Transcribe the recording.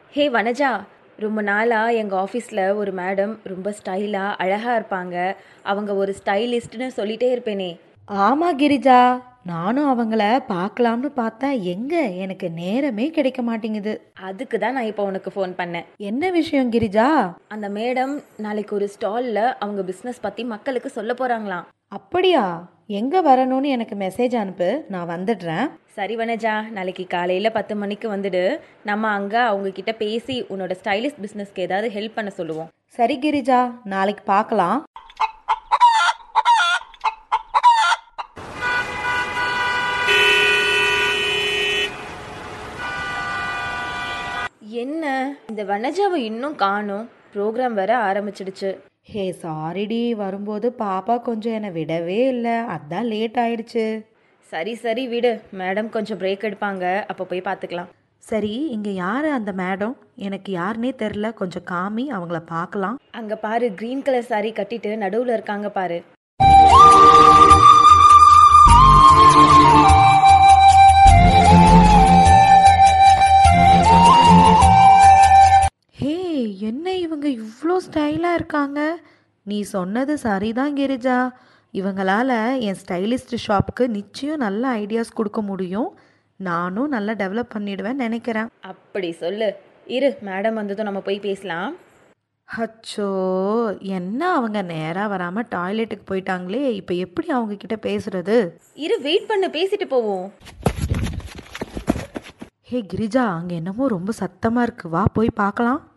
ஹே வனஜா ரொம்ப நாளாக எங்கள் ஆஃபீஸில் ஒரு மேடம் ரொம்ப ஸ்டைலாக அழகாக இருப்பாங்க அவங்க ஒரு ஸ்டைலிஸ்ட்னு சொல்லிட்டே இருப்பேனே ஆமா கிரிஜா நானும் அவங்கள பார்க்கலாம்னு பார்த்தேன் எங்க எனக்கு நேரமே கிடைக்க மாட்டேங்குது அதுக்கு தான் நான் இப்போ உனக்கு ஃபோன் பண்ணேன் என்ன விஷயம் கிரிஜா அந்த மேடம் நாளைக்கு ஒரு ஸ்டாலில் அவங்க பிஸ்னஸ் பற்றி மக்களுக்கு சொல்ல போகிறாங்களாம் அப்படியா எங்க வரணும்னு எனக்கு மெசேஜ் அனுப்பு நான் வந்துடுறேன் சரி வனஜா நாளைக்கு காலையில் பத்து மணிக்கு வந்துடு நம்ம அங்கே அவங்க கிட்ட பேசி உன்னோட ஸ்டைலிஷ் பிஸ்னஸ்க்கு ஏதாவது ஹெல்ப் பண்ண சொல்லுவோம் சரி கிரிஜா நாளைக்கு பார்க்கலாம் என்ன இந்த வனஜாவை இன்னும் காணும் ப்ரோக்ராம் வேற ஆரம்பிச்சிடுச்சு ஹே சாரிடி வரும்போது பாப்பா கொஞ்சம் என்னை விடவே இல்லை அதான் லேட் ஆயிடுச்சு சரி சரி விடு மேடம் கொஞ்சம் பிரேக் எடுப்பாங்க அப்போ போய் பார்த்துக்கலாம் சரி இங்க யாரு அந்த மேடம் எனக்கு யாருன்னே தெரில கொஞ்சம் காமி அவங்கள பார்க்கலாம் அங்கே பாரு க்ரீன் கலர் saree கட்டிட்டு நடுவில் இருக்காங்க பாரு ஹே என்ன இவங்க இவ்வளோ ஸ்டைலாக இருக்காங்க நீ சொன்னது சரிதான் கிரிஜா இவங்களால என் ஸ்டைலிஸ்ட் ஷாப்புக்கு நிச்சயம் நல்ல ஐடியாஸ் கொடுக்க முடியும் நானும் நல்லா டெவலப் பண்ணிடுவேன் நினைக்கிறேன் அப்படி சொல்லு இரு மேடம் வந்ததும் நம்ம போய் பேசலாம் அச்சோ என்ன அவங்க நேராக வராமல் டாய்லெட்டுக்கு போயிட்டாங்களே இப்போ எப்படி அவங்க கிட்ட பேசுறது இரு வெயிட் பண்ணு பேசிட்டு போவோம் ஹே கிரிஜா அங்கே என்னமோ ரொம்ப சத்தமாக இருக்கு வா போய் பார்க்கலாம்